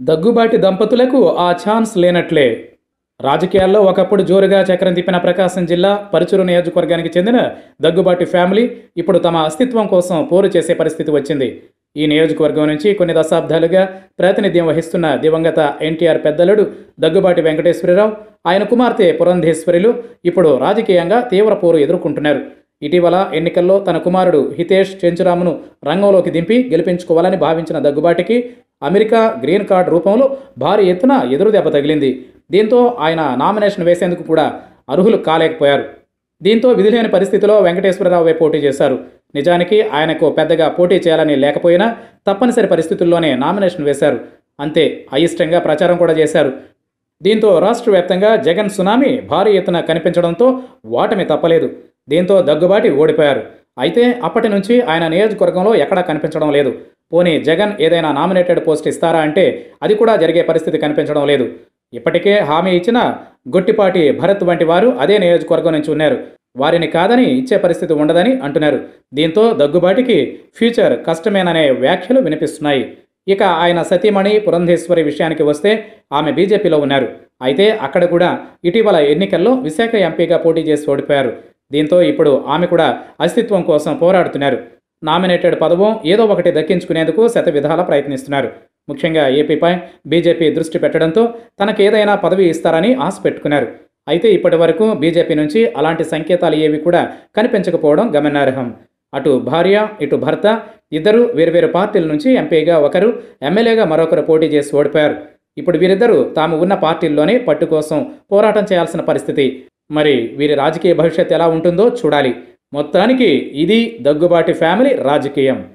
దగ్గుబాటి దంపతులకు ఆ ఛాన్స్ లేనట్లే రాజకీయాల్లో ఒకప్పుడు జోరుగా చక్రం తిప్పిన ప్రకాశం జిల్లా పరుచూరు నియోజకవర్గానికి చెందిన దగ్గుబాటి ఫ్యామిలీ ఇప్పుడు తమ అస్తిత్వం కోసం పోరు చేసే పరిస్థితి వచ్చింది ఈ నియోజకవర్గం నుంచి కొన్ని దశాబ్దాలుగా ప్రాతినిధ్యం వహిస్తున్న దివంగత ఎన్టీఆర్ పెద్దలుడు దగ్గుబాటి వెంకటేశ్వరరావు ఆయన కుమార్తె పురంధేశ్వరులు ఇప్పుడు రాజకీయంగా తీవ్ర పోరు ఎదుర్కొంటున్నారు ఇటీవల ఎన్నికల్లో తన కుమారుడు హితేష్ చెంచురామును రంగంలోకి దింపి గెలిపించుకోవాలని భావించిన దగ్గుబాటికి అమెరికా గ్రీన్ కార్డ్ రూపంలో భారీ ఎత్తున ఎదురు దెబ్బ తగిలింది దీంతో ఆయన నామినేషన్ వేసేందుకు కూడా అర్హులు కాలేకపోయారు దీంతో విధిలేని పరిస్థితిలో వెంకటేశ్వరరావు పోటీ చేశారు నిజానికి ఆయనకు పెద్దగా పోటీ చేయాలని లేకపోయినా తప్పనిసరి పరిస్థితుల్లోనే నామినేషన్ వేశారు అంతే అయిష్టంగా ప్రచారం కూడా చేశారు దీంతో రాష్ట్ర వ్యాప్తంగా జగన్ సునామీ భారీ ఎత్తున కనిపించడంతో ఓటమి తప్పలేదు దీంతో దగ్గుబాటి ఓడిపోయారు అయితే అప్పటి నుంచి ఆయన నియోజకవర్గంలో ఎక్కడా కనిపించడం లేదు పోనీ జగన్ ఏదైనా నామినేటెడ్ పోస్ట్ ఇస్తారా అంటే అది కూడా జరిగే పరిస్థితి కనిపించడం లేదు ఇప్పటికే హామీ ఇచ్చిన గొట్టిపాటి భరత్ వంటి వారు అదే నియోజకవర్గం నుంచి ఉన్నారు వారిని కాదని ఇచ్చే పరిస్థితి ఉండదని అంటున్నారు దీంతో దగ్గుబాటికి ఫ్యూచర్ కష్టమేననే వ్యాఖ్యలు వినిపిస్తున్నాయి ఇక ఆయన సతీమణి పురంధేశ్వరి విషయానికి వస్తే ఆమె బీజేపీలో ఉన్నారు అయితే అక్కడ కూడా ఇటీవల ఎన్నికల్లో విశాఖ ఎంపీగా పోటీ చేసి ఓడిపోయారు దీంతో ఇప్పుడు ఆమె కూడా అస్తిత్వం కోసం పోరాడుతున్నారు నామినేటెడ్ పదవం ఏదో ఒకటి దక్కించుకునేందుకు శత విధాల ప్రయత్నిస్తున్నారు ముఖ్యంగా ఏపీపై బీజేపీ దృష్టి పెట్టడంతో తనకు ఏదైనా పదవి ఇస్తారని ఆశ పెట్టుకున్నారు అయితే ఇప్పటి వరకు బీజేపీ నుంచి అలాంటి సంకేతాలు ఏవి కూడా కనిపించకపోవడం గమనార్హం అటు భార్య ఇటు భర్త ఇద్దరు వేర్వేరు పార్టీల నుంచి ఎంపీగా ఒకరు ఎమ్మెల్యేగా మరొకరు పోటీ చేసి ఓడిపోయారు ఇప్పుడు వీరిద్దరూ తాము ఉన్న పార్టీల్లోనే పట్టు కోసం పోరాటం చేయాల్సిన పరిస్థితి మరి వీరి రాజకీయ భవిష్యత్ ఎలా ఉంటుందో చూడాలి మొత్తానికి ఇది దగ్గుబాటి ఫ్యామిలీ రాజకీయం